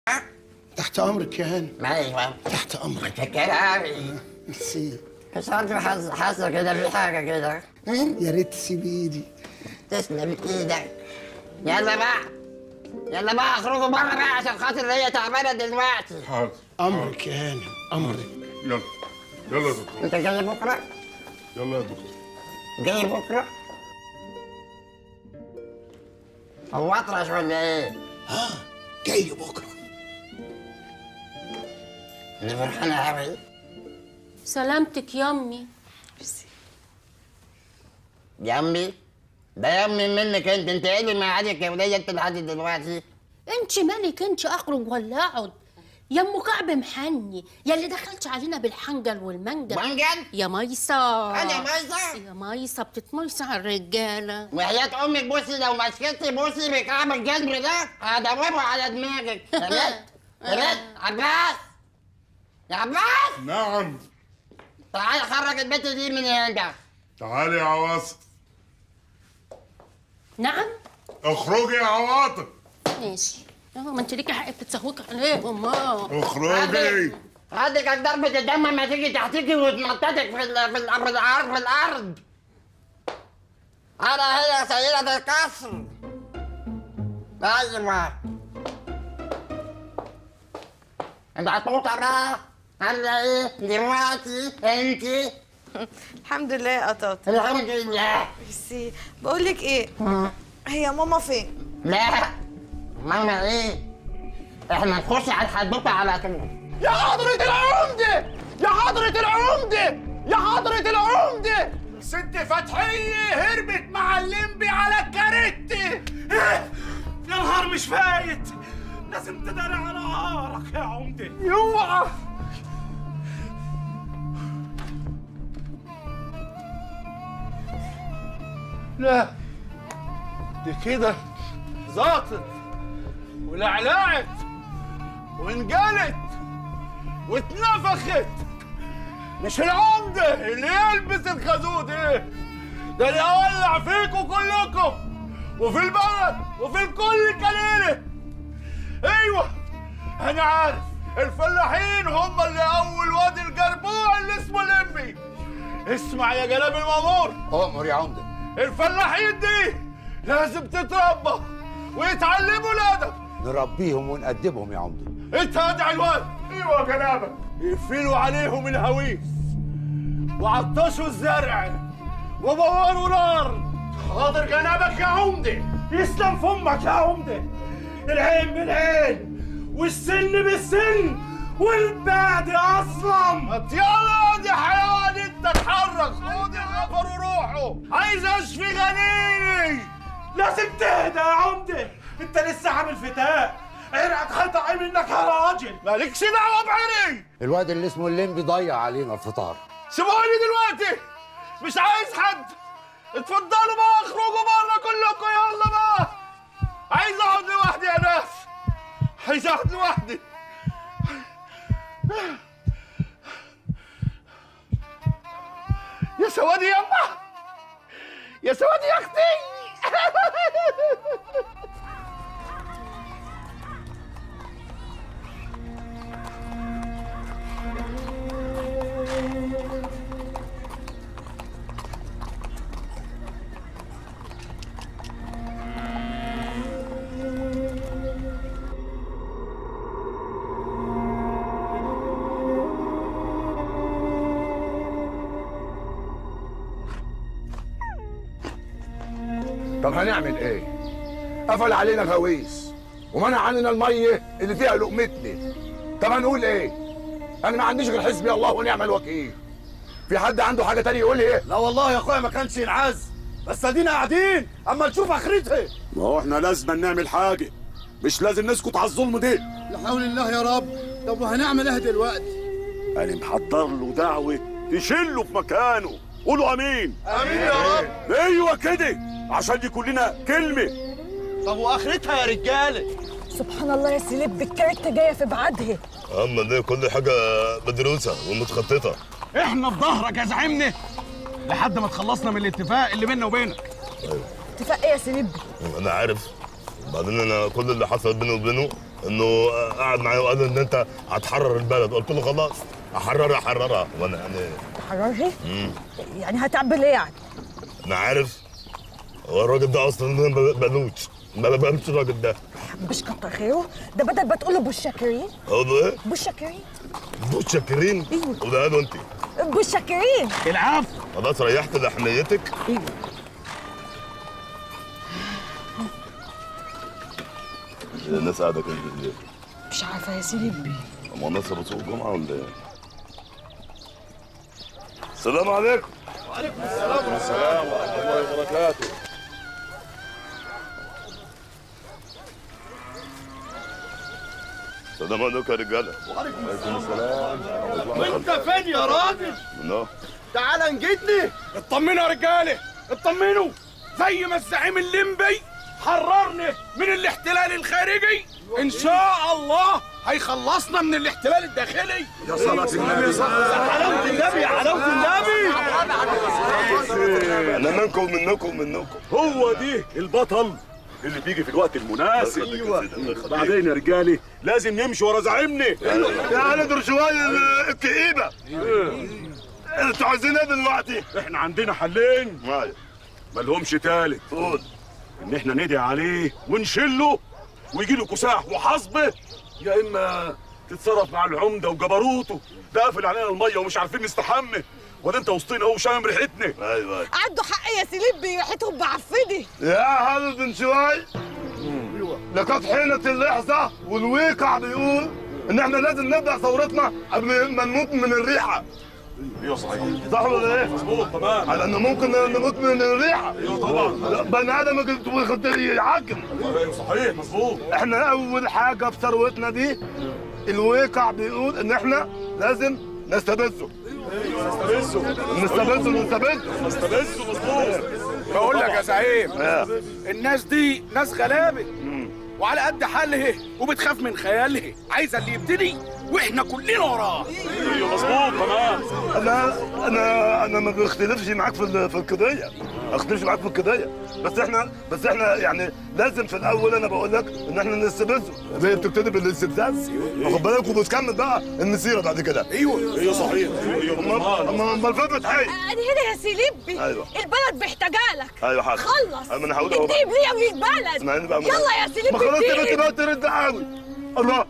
تحت امرك يا هانم ايوه تحت امرك متشكر قوي ميرسي مش عارف حاسس حاسه كده في حاجه كده يا ريت تسيب ايدي تسلم ايدك يلا بقى يلا بقى اخرجوا بره بقى عشان خاطر هي تعبانه دلوقتي حاضر امرك يا هانم امرك يلا يلا يا دكتور انت جاي بكره يلا يا دكتور جاي بكره هو اطرش ولا ايه؟ ها جاي بكره اللي فرحانه قوي سلامتك يا امي يمي ده يمي منك انت انت ايه اللي معادك يا وليه انت لحد دلوقتي انت مالك انت اخرج ولا اقعد يا ام كعب محني يا اللي دخلت علينا بالحنجل والمنجل منجل يا ميسة انا ميسة يا ميسة بتتميسة على الرجالة وحياة امك بصي لو مسكتي بصي بكعب الجزم ده هدوبه على دماغك رد رد عباس يا عباس نعم تعالى خرج البنت دي من هنا تعالي يا عواصف نعم اخرجي يا عواطف ماشي اه ما انت ليكي حق بتتسوقي عليهم اه اخرجي عندك ضربة الدم ما تيجي تحتيكي وتنططك في ال في ال في الارض في الارض انا هي سيدة القصر ايوه انت هتموت بقى عاملة ايه دلوقتي انت الحمد لله يا قطاط الحمد لله ميرسي بقول لك ايه هي ماما فين لا ماما ايه احنا نخش على الحدوته على طول يا حضرة العمدة يا حضرة العمدة يا حضرة العمدة ست فتحية هربت مع الليمبي على الكاريتي إيه؟ يا نهار مش فايت لازم تداري على عارك يا عمدة يوعى لا دي كده زاطت ولعلعت وانجلت واتنفخت مش العمدة اللي يلبس الخازوق ايه ده اللي اولع فيكم كلكم وفي البلد وفي الكل كليلة ايوه انا عارف الفلاحين هم اللي اول واد الجربوع اللي اسمه لمبي اسمع يا جلاب المامور اؤمر يا عمده الفلاحين دي لازم تتربى ويتعلموا الادب نربيهم ونأدبهم يا عمده انت ادعي الواد ايوه يا جنابك يقفلوا عليهم الهويس وعطشوا الزرع وبوروا نار حاضر جنابك يا عمده يسلم فمك يا عمده العين بالعين والسن بالسن والبعد اصلا يلا يا حيوان انت اتحرك خد الغفر وروحوا عايز اشفي غنيني لازم تهدى يا عمده انت لسه عامل فتاة عرقك خطأ منك يا راجل مالكش دعوه بعري الواد اللي اسمه الليمبي ضيع علينا الفطار سيبوني دلوقتي مش عايز حد اتفضلوا بقى اخرجوا بره كلكم يلا بقى عايز اقعد لوحدي يا ناس عايز اقعد لوحدي يا سوادي يما يا سوادي يا اختي طب هنعمل ايه؟ قفل علينا الهويس ومنع عننا الميه اللي فيها لقمتنا طب هنقول ايه؟ انا ما عنديش غير حسبي الله ونعم الوكيل في حد عنده حاجه تانية يقول ايه؟ لا والله يا اخويا ما كانش ينعز بس ادينا قاعدين اما نشوف اخرتها ما هو احنا لازم نعمل حاجه مش لازم نسكت على الظلم ده لا حول الله يا رب طب وهنعمل ايه دلوقتي انا محضر له دعوه تشيله في مكانه قولوا امين امين يا رب ايوه كده عشان يكون لنا كلمه طب واخرتها يا رجاله سبحان الله يا سليب الكارتة جاية في بعدها اما دي كل حاجه مدروسه ومتخططه احنا في ظهرك يا زعيمنا لحد ما تخلصنا من الاتفاق اللي بيننا وبينك اتفاق ايه يا سليب انا عارف بعدين انا كل اللي حصل بيني وبينه انه قعد معايا وقال لي ان انت هتحرر البلد قلت له خلاص احررها احررها وانا يعني تحررها مم. يعني هتعمل ايه يعني انا عارف هو الراجل ده اصلا ما بنوش ما بقبلش الراجل ده مش كتر خيره ده بدل ما تقول له بالشاكرين اقول له ايه؟ بالشاكرين متشكرين وده قاله انت بالشاكرين العفو خلاص ريحت لحنيتك الناس قاعده كده ليه؟ مش عارفه يا سيدي هو الناس بتسوق الجمعه ولا ايه؟ السلام عليكم وعليكم السلام السلام ورحمه الله وبركاته السلام عليكم يا رجاله وعليكم السلام وانت فين يا راجل؟ منو؟ تعال نجدني اطمنوا يا رجاله اطمنوا زي ما الزعيم الليمبي حررنا من الاحتلال الخارجي ان شاء الله هيخلصنا من الاحتلال الداخلي يا صلاة النبي يا حلاوة النبي يا حلاوة النبي انا منكم منكم منكم هو دي البطل اللي بيجي في الوقت المناسب ايوه بعدين يا رجالي لازم نمشي ورا زعيمنا يا ندر شويه الكئيبه انتوا عايزين ايه دلوقتي؟ احنا عندنا حلين مالهمش تالت قول ان احنا ندعي عليه ونشله ويجي له كساح وحصبه يا اما تتصرف مع العمده وجبروته ده قافل علينا الميه ومش عارفين نستحمى ولا انت وسطينا اهو شامم ريحتنا ايوه عنده حق يا سيليب ريحتهم معفنه يا هذا بن شوي لقد حينت اللحظه والواقع بيقول ان احنا لازم نبدا ثورتنا قبل ما نموت من الريحه ايوه صحيح صح ولا ايه؟ مظبوط تمام على انه ممكن نموت من الريحه ايوه طبعا بني ادم يقدر يعجن ايوه صحيح مظبوط احنا اول حاجه في ثروتنا دي الواقع بيقول ان احنا لازم نستبزه نستبزه نستبزه نستبزه نستبزه مظبوط بقول لك يا زعيم الناس دي ناس غلابه وعلى قد حالها وبتخاف من خيالها عايزه اللي يبتدي واحنا كلنا وراه ايوه مظبوط تمام انا انا انا ما بختلفش معاك في ال- في القضيه ما بختلفش معاك في القضيه بس احنا بس احنا يعني لازم في الاول انا بقول لك ان احنا نستبزه زي بتبتدي بالاستفزاز واخد بالك وبتكمل بقى المسيره بعد كده ايوه ايوه صحيح ايوه امال امال الفكره حي انا هنا يا سيليبي أيوة. البلد محتاجالك ايوه حاضر خلص انا هقول اهو اديب ليا من البلد اسمعني بقى يلا يا سيليبي ما خلاص اديب. تبقى تبقى ترد قوي الله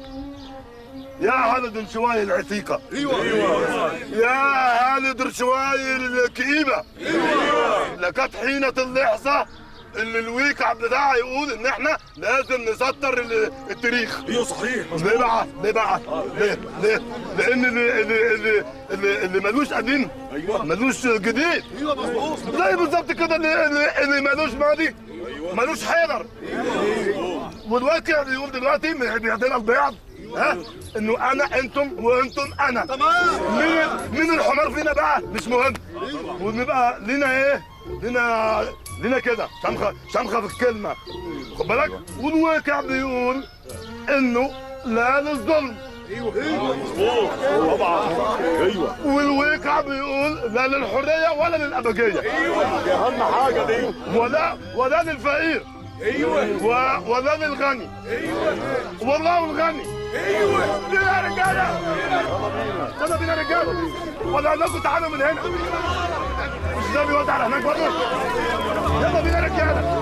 يا هالد الشواي العتيقة ايوه ايوه يا هالد الشواي الكئيبة ايوه لقد حينت اللحظة اللي الويكع بتاعها يقول ان احنا لازم نسطر ال- التاريخ ايوه صحيح ليه بقى؟ ليه بقى؟ ليه؟ ليه؟ لان اللي اللي اللي اللي, اللي ملوش قديم ايوه ملوش جديد ايوه مظبوط زي بالظبط كده اللي, اللي, اللي ملوش ماضي ملوش حيدر والواقع بيقول دلوقتي من بيعدنا البياض ها انه انا انتم وانتم انا تمام مين مين الحمار فينا بقى مش مهم ونبقى لينا ايه لينا لينا كده شمخه شمخه في الكلمه خد بالك والواقع بيقول انه لا للظلم ايوه ايوه مظبوط طبعا ايوه والواقع بيقول لا للحريه ولا للابجيه ايوه دي اهم حاجه دي ولا ولا للفقير ايوه و... ولا للغني ايوه والله الغني ايوه ليه يا رجاله يلا بينا يا رجاله ولا اقول لكم تعالوا من هنا مش ده بيودع على هناك برضه يلا بينا يا رجاله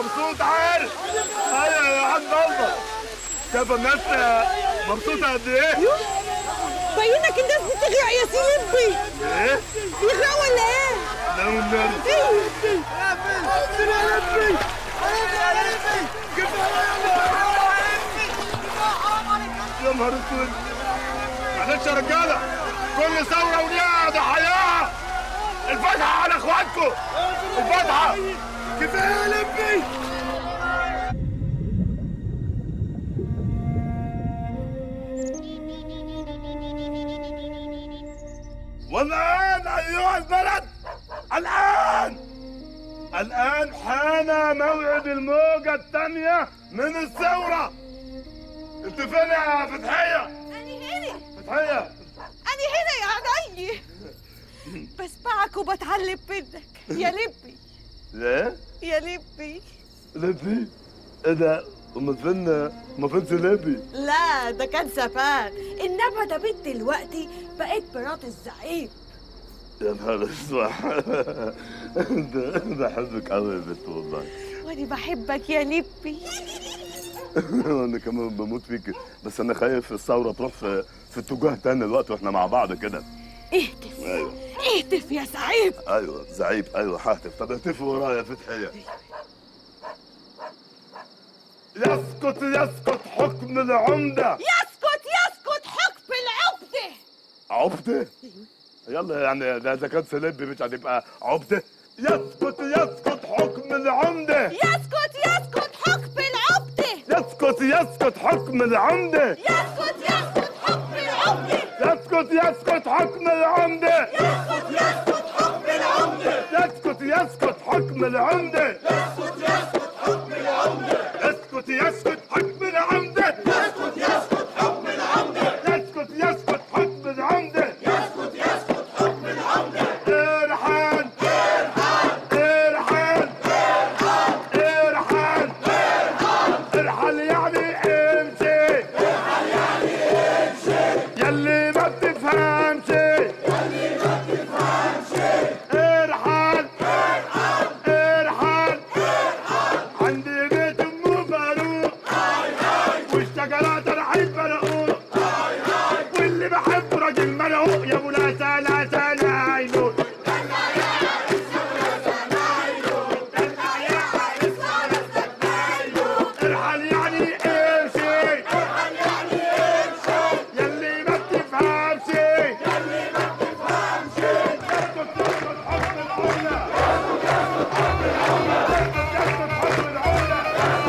مبسوط عارف ايوه يا عم الله شايف الناس مبسوطه قد ايه؟ باينك الناس بتغرق يا سيلبي ايه؟ بيغرقوا ولا ايه؟ لا والنبي يا نهار اسود معلش يا رجاله كل ثوره وليها ضحاياها الفتحه على اخواتكم الفتحه كفايه يا لبي والآن أيها البلد الآن الآن حان موعد الموجة الثانية من الثورة أنت فين يا فتحية؟ أنا هنا فتحية أنا هنا يا عيني بسمعك وبتعلم منك يا لبي ليه؟ يا لبي لبي؟ إيه ده؟ أما فين ما فينش لبي؟ لا ده كان زمان انما ده بنت دلوقتي بقيت مرات الزعيم يا نهار اسود ده- بحبك قوي يا بنت والله وانا بحبك يا لبي انا كمان بموت فيك بس انا خايف الثوره تروح في في اتجاه تاني الوقت واحنا مع بعض كده اهتف ايوه اهتف يا زعيم ايوه زعيب ايوه هاتف طب اهتف ورايا يا فتحيه يسقط يسقط حكم العمده يسكت يسكت حكم العقدة عبده يلا يعني ده اذا كان سلبي مش هتبقى عبده يسقط يسقط حكم العمده يسكت يسكت حكم العقدة يسقط يسقط حكم العمده يسكت يسكت حكم العقدة يسقط يسقط حكم العمده يسكت يسكت حكم العقدة يسقط يسقط حكم العمده يسقط يسقط حكم العمده يسكت يسكت حكم العقدة يسقط يسقط حكم العمده يسكت يسكت حكم العقدة ارحل ارحل ارحل ارحل يعني امشي يلي ما بتفهمش ارحل ارحل عندي بيت ام فاروق والشجرات الحين فرقوق واللي بحب راجل مرقوق يا ابو لا سلا سلا عينو ارحل يعني امشي ارحل يعني امشي يلي ما بتفهمش يلي ما بتفهمش اسكت اسكت حكم العملة اسكت اسكت حكم العملة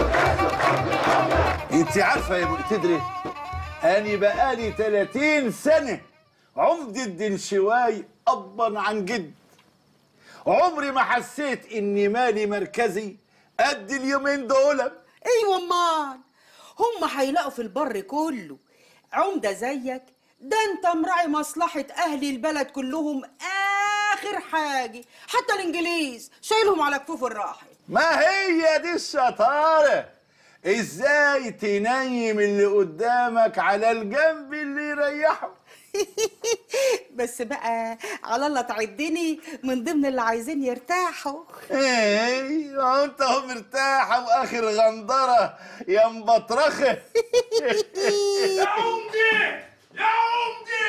انت عارفه يا مقتدري اني بقالي 30 سنه عمدة دنشواي ابا عن جد عمري ما حسيت اني مالي مركزي قد اليومين دول ايوه امال هم هيلاقوا في البر كله عمده زيك ده انت مراعي مصلحه اهل البلد كلهم اخر حاجه حتى الانجليز شايلهم على كفوف الراحه ما هي دي الشطاره ازاي تنيم اللي قدامك على الجنب اللي يريحه بس بقى على الله تعدني من ضمن اللي عايزين يرتاحوا ايه انت هو مرتاحه واخر غندره يا مبطرخه يا عمدي يا عمدي